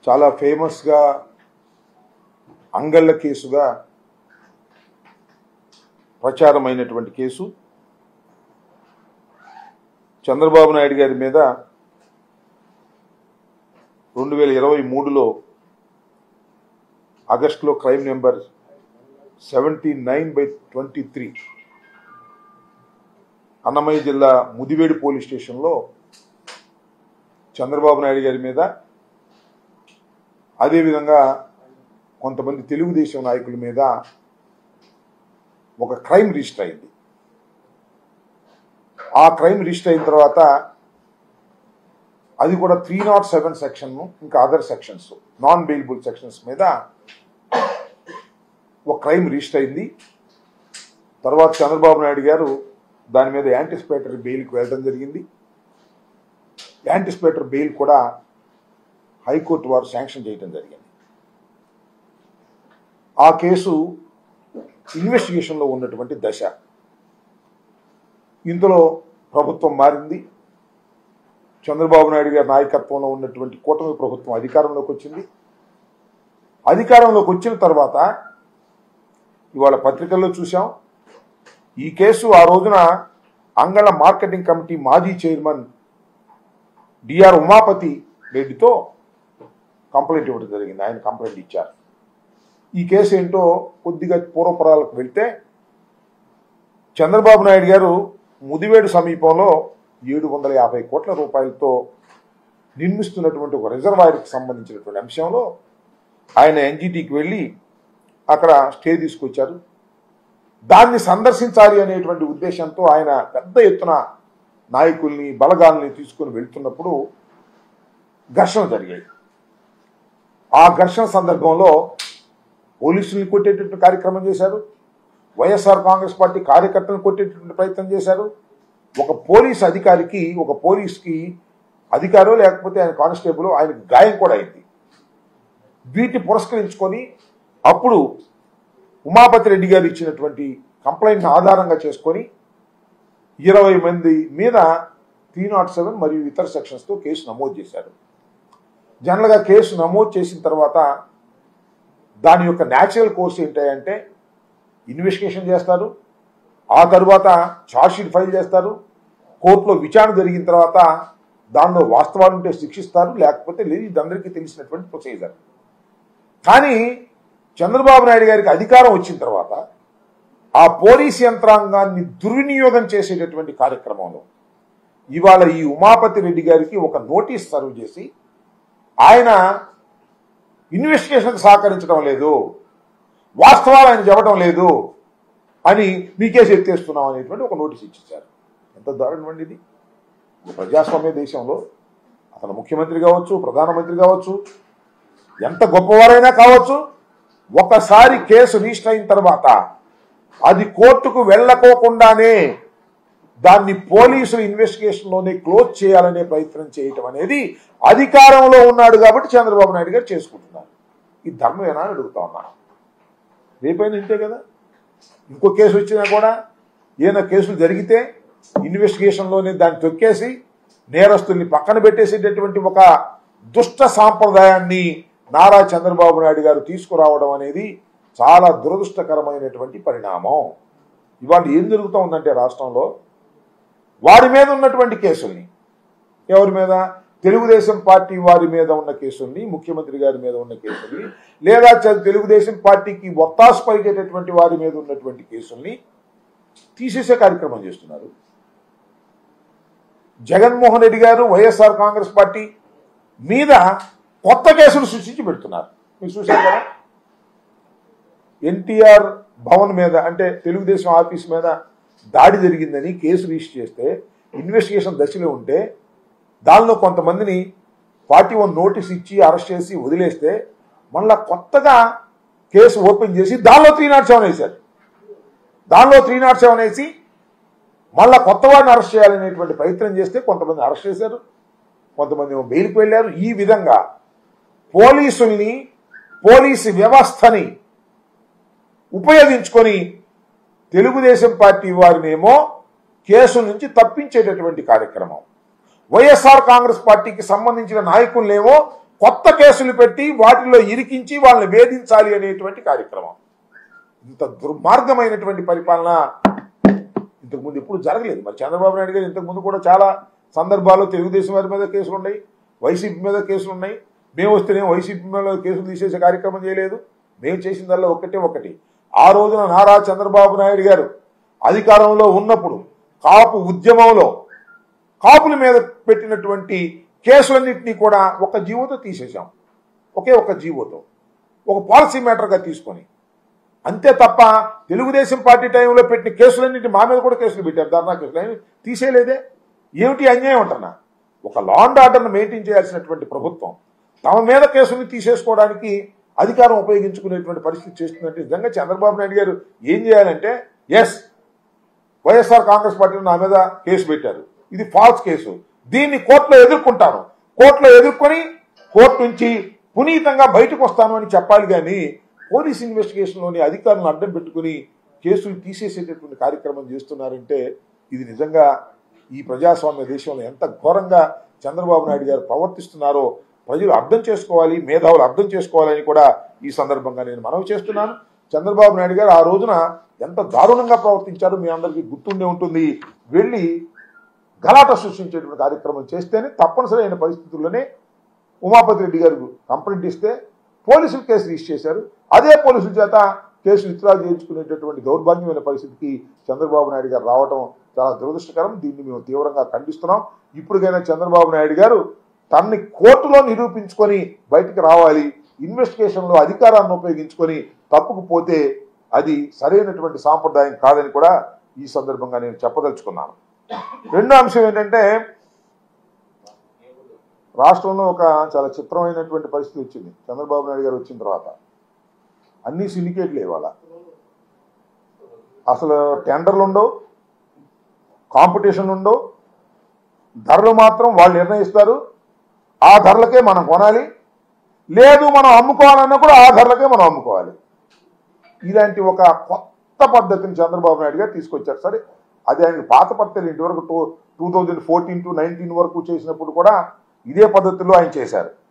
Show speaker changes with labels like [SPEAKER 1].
[SPEAKER 1] చాలా ఫేమస్గా అంగళ్ళ కేసుగా ప్రచారమైనటువంటి కేసు చంద్రబాబు నాయుడు గారి మీద రెండు వేల ఇరవై మూడులో ఆగస్టులో crime number seventy nine by twenty three Annamayya జిల్లా ముదివేడు పోలీస్ స్టేషన్లో చంద్రబాబు నాయుడు గారి మీద అదేవిధంగా కొంతమంది తెలుగుదేశం నాయకుల మీద ఒక క్రైమ్ రిజిస్టర్ అయింది ఆ క్రైమ్ రిజిస్టర్ అయిన తర్వాత అది కూడా త్రీ నాట్ సెవెన్ సెక్షన్ ఇంకా other sections non bailable sections మీద ఒక క్రైమ్ రిజిస్టర్ అయింది తర్వాత చంద్రబాబు నాయుడు గారు దాని మీద యాంటిసిపేటరీ బెయిల్కి వెళ్ళడం జరిగింది యాంటిసిపేటరీ బెయిల్ కూడా హైకోర్టు వారు శాంక్షన్ చేయడం జరిగింది ఆ కేసు ఇన్వెస్టిగేషన్లో ఉన్నటువంటి దశ ఇందులో ప్రభుత్వం మారింది చంద్రబాబు నాయుడు గారి నాయకత్వంలో ఉన్నటువంటి కూటమి ప్రభుత్వం అధికారంలోకి వచ్చింది అధికారంలోకి వచ్చిన తర్వాత ఇవాళ పత్రికల్లో చూసాం ఈ కేసు ఆ రోజున అంగళ మార్కెటింగ్ కమిటీ మాజీ చైర్మన్ డిఆర్ ఉమాపతి రెడ్డితో కంప్లైంట్ ఇవ్వడం జరిగింది ఆయన కంప్లైంట్ ఇచ్చారు ఈ కేసు ఏంటో కొద్దిగా పూర్వపురాలకు వెళ్తే చంద్రబాబు నాయుడు గారు ముదివేడు సమీపంలో ఏడు వందల యాభై కోట్ల రూపాయలతో నిర్మిస్తున్నటువంటి ఒక రిజర్వాయర్కి సంబంధించినటువంటి అంశంలో ఆయన ఎన్జిటికి వెళ్ళి అక్కడ స్టే తీసుకొచ్చారు దాన్ని సందర్శించాలి అనేటువంటి ఉద్దేశంతో ఆయన పెద్ద ఎత్తున నాయకుల్ని బలగాల్ని తీసుకుని వెళ్తున్నప్పుడు ఘర్షణ జరిగాయి ఆ ఘర్షణ సందర్భంలో పోలీసుల్ని కొట్టేటటువంటి కార్యక్రమం చేశారు వైఎస్ఆర్ కాంగ్రెస్ పార్టీ కార్యకర్తలను కొట్టేటటువంటి ప్రయత్నం చేశారు ఒక పోలీస్ అధికారికి ఒక పోలీస్కి అధికారో లేకపోతే ఆయన కానిస్టేబుల్ ఆయనకు గాయం కూడా అయింది వీటిని పురస్కరించుకొని అప్పుడు ఉమాపతి రెడ్డి గారు ఇచ్చినటువంటి కంప్లైంట్ని ఆధారంగా చేసుకొని ఇరవై మంది మీద త్రీ నాట్ సెవెన్ మరియు ఇతర సెక్షన్స్తో కేసు నమోదు చేశారు జనరల్గా కేసు నమోదు చేసిన తర్వాత దాని యొక్క న్యాచురల్ కోర్స్ ఏంటంటే ఇన్వెస్టిగేషన్ చేస్తారు ఆ తర్వాత ఛార్జ్షీట్ ఫైల్ చేస్తారు కోర్టులో విచారణ జరిగిన తర్వాత దానిలో వాస్తవాలు ఉంటే శిక్షిస్తారు లేకపోతే లేదు ఇది అందరికీ తెలిసినటువంటి ప్రొసీజర్ కానీ చంద్రబాబు నాయుడు గారికి అధికారం వచ్చిన తర్వాత ఆ పోలీస్ యంత్రాంగాన్ని దుర్వినియోగం చేసేటటువంటి కార్యక్రమంలో ఇవాళ ఈ ఉమాపతి రెడ్డి గారికి ఒక నోటీస్ సర్వ్ చేసి ఆయన ఇన్వెస్టిగేషన్కి సహకరించడం లేదు వాస్తవాలు ఆయన చెప్పడం లేదు అని మీకేసి ఎత్తేస్తున్నాం అనేటువంటి ఒక నోటీస్ ఇచ్చేశారు ఎంత దారుణం అండి ఇది ఒక ప్రజాస్వామ్య దేశంలో అతను ముఖ్యమంత్రి కావచ్చు ప్రధానమంత్రి కావచ్చు ఎంత గొప్పవారైనా కావచ్చు ఒకసారి కేసు రిజిస్టర్ అయిన తర్వాత అది కోర్టుకు వెళ్ళకోకుండానే దాన్ని పోలీసులు ఇన్వెస్టిగేషన్లోనే క్లోజ్ చేయాలనే ప్రయత్నం చేయటం అనేది అధికారంలో ఉన్నాడు కాబట్టి చంద్రబాబు నాయుడు గారు చేసుకుంటున్నారు ఈ ధర్మమేనా అని అడుగుతా ఉన్నాను రేపైనా ఇంతే కదా ఇంకో కేసు వచ్చినా కూడా ఏదైనా కేసులు జరిగితే ఇన్వెస్టిగేషన్లోనే దాన్ని తొక్కేసి నేరస్తుల్ని పక్కన పెట్టేసేటటువంటి ఒక దుష్ట సాంప్రదాయాన్ని నారా చంద్రబాబు నాయుడు గారు తీసుకురావడం అనేది చాలా దురదృష్టకరమైనటువంటి పరిణామం ఇవాళ ఏం జరుగుతూ ఉందంటే రాష్ట్రంలో వారి మీద ఉన్నటువంటి కేసుల్ని ఎవరి మీద తెలుగుదేశం పార్టీ వారి మీద ఉన్న కేసుల్ని ముఖ్యమంత్రి గారి మీద ఉన్న కేసుల్ని లేదా చ- తెలుగుదేశం పార్టీకి ఒత్తాసు పలికేటటువంటి వారి మీద ఉన్నటువంటి కేసుల్ని తీసేసే కార్యక్రమం చేస్తున్నారు జగన్మోహన్ రెడ్డి గారు వైఎస్ఆర్ కాంగ్రెస్ పార్టీ మీద కొత్త కేసులు సృష్టించి పెడుతున్నారు మీరు చూశారు కదా ఎన్టీఆర్ భవన్ మీద అంటే తెలుగుదేశం ఆఫీస్ మీద దాడి జరిగిందని కేసు రిజిస్టర్ చేస్తే ఇన్వెస్టిగేషన్ దశలో ఉంటే దానిలో కొంతమందిని పార్టీ వన్ నోటీస్ ఇచ్చి అరెస్ట్ చేసి వదిలేస్తే మళ్ళా కొత్తగా కేసు ఓపెన్ చేసి దానిలో త్రీ నాట్ సెవెన్ వేశారు దానిలో త్రీ నాట్ సెవెన్ వేసి మళ్ళా కొత్త వారిని అరెస్ట్ చేయాలనేటువంటి ప్రయత్నం చేస్తే కొంతమంది అరెస్ట్ చేశారు కొంతమంది ఏమో బెయిల్కి వెళ్ళారు ఈ విధంగా పోలీసుల్ని పోలీసు వ్యవస్థని ఉపయోగించుకొని తెలుగుదేశం పార్టీ వారినేమో కేసు నుంచి తప్పించేటటువంటి కార్యక్రమం వైఎస్ఆర్ కాంగ్రెస్ పార్టీకి సంబంధించిన నాయకులనేమో కొత్త కేసులు పెట్టి వాటిలో ఇరికించి వాళ్ళని వేధించాలి అనేటువంటి కార్యక్రమం ఇంత దుర్మార్గమైనటువంటి పరిపాలన ఇంతకుముందు ఎప్పుడు జరగలేదు మరి చంద్రబాబు నాయుడు గారు ఇంతకుముందు కూడా చాలా సందర్భాల్లో తెలుగుదేశం వారి మీద కేసులు ఉన్నాయి వైసీపీ మీద కేసులు ఉన్నాయి మేము వస్తేనే వైసీపీ మీద కేసులు తీసేసే కార్యక్రమం చేయలేదు మేము చేసిందల్లా ఒకటే ఒకటి ఆ రోజున నారా చంద్రబాబు నాయుడు గారు అధికారంలో ఉన్నప్పుడు కాపు ఉద్యమంలో కాపుల మీద పెట్టినటువంటి కేసులన్నింటినీ కూడా ఒక జీవోతో తీసేశాం ఒకే ఒక జీవోతో ఒక పాలసీ మ్యాటర్గా తీసుకొని అంతే తప్ప తెలుగుదేశం పార్టీ టైంలో పెట్టిన కేసులన్నింటి మా మీద కూడా కేసులు పెట్టారు ధర్నా కేసులు అయినా తీసేయలేదే ఏమిటి అన్యాయం అంటున్నా ఒక లా అండ్ ఆర్డర్ను మెయింటైన్ చేయాల్సినటువంటి ప్రభుత్వం తమ మీద కేసుల్ని తీసేసుకోవడానికి అధికారం ఉపయోగించుకునేటువంటి పరిస్థితి చేస్తుందంటే నిజంగా చంద్రబాబు నాయుడు గారు ఏం చేయాలంటే ఎస్ వైఎస్ఆర్ కాంగ్రెస్ పార్టీలో నా మీద కేసు పెట్టారు ఇది ఫాల్స్ కేసు దీన్ని కోర్టులో ఎదుర్కొంటాను కోర్టులో ఎదుర్కొని కోర్టు నుంచి పునీతంగా బయటకు వస్తాను అని చెప్పాలి కానీ పోలీస్ ఇన్వెస్టిగేషన్లోని అధికారులను అడ్డం పెట్టుకుని కేసులు తీసేసేటటువంటి కార్యక్రమం చేస్తున్నారంటే ఇది నిజంగా ఈ ప్రజాస్వామ్య దేశంలో ఎంత ఘోరంగా చంద్రబాబు నాయుడు గారు ప్రవర్తిస్తున్నారో ప్రజలు అర్థం చేసుకోవాలి మేధావులు అర్థం చేసుకోవాలని కూడా ఈ సందర్భంగా నేను మనవి చేస్తున్నాను చంద్రబాబు నాయుడు గారు ఆ రోజున ఎంత దారుణంగా ప్రవర్తించారో మీ అందరికీ గుర్తుండే ఉంటుంది వెళ్ళి గలాట సృష్టించేటువంటి కార్యక్రమం చేస్తేనే తప్పనిసరి అయిన పరిస్థితుల్లోనే ఉమాపతి రెడ్డి గారు కంప్లైంట్ ఇస్తే పోలీసులు కేసు రిజిస్టర్ చేశారు అదే పోలీసుల చేత కేసు విత్డ్రా చేయించుకునేటటువంటి దౌర్భాగ్యమైన పరిస్థితికి చంద్రబాబు నాయుడు గారు రావడం చాలా దురదృష్టకరం దీన్ని మేము తీవ్రంగా ఖండిస్తున్నాం ఇప్పటికైనా చంద్రబాబు నాయుడు గారు తనని కోర్టులో నిరూపించుకొని బయటికి రావాలి ఇన్వెస్టిగేషన్లో అధికారాన్ని ఉపయోగించుకొని తప్పుకు పోతే అది సరైనటువంటి సాంప్రదాయం కాదని కూడా ఈ సందర్భంగా నేను చెప్పదలుచుకున్నాను రెండో అంశం ఏంటంటే రాష్ట్రంలో ఒక చాలా చిత్రమైనటువంటి పరిస్థితి వచ్చింది చంద్రబాబు నాయుడు గారు వచ్చిన తర్వాత అన్ని సిండికేట్లు ఇవాళ అసలు టెండర్లు ఉండవు కాంపిటీషన్ ఉండవు ధరలు మాత్రం వాళ్ళు నిర్ణయిస్తారు ఆ ధరలకే మనం కొనాలి లేదు మనం అమ్ముకోవాలన్నా కూడా ఆ ధరలకే మనం అమ్ముకోవాలి ఇలాంటి ఒక కొత్త పద్ధతిని చంద్రబాబు నాయుడు గారు తీసుకొచ్చారు సరే అది ఆయన పాత పద్ధతులు ఇంటి వరకు two two thousand fourteen to nineteen వరకు చేసినప్పుడు కూడా ఇదే పద్ధతిలో ఆయన చేశారు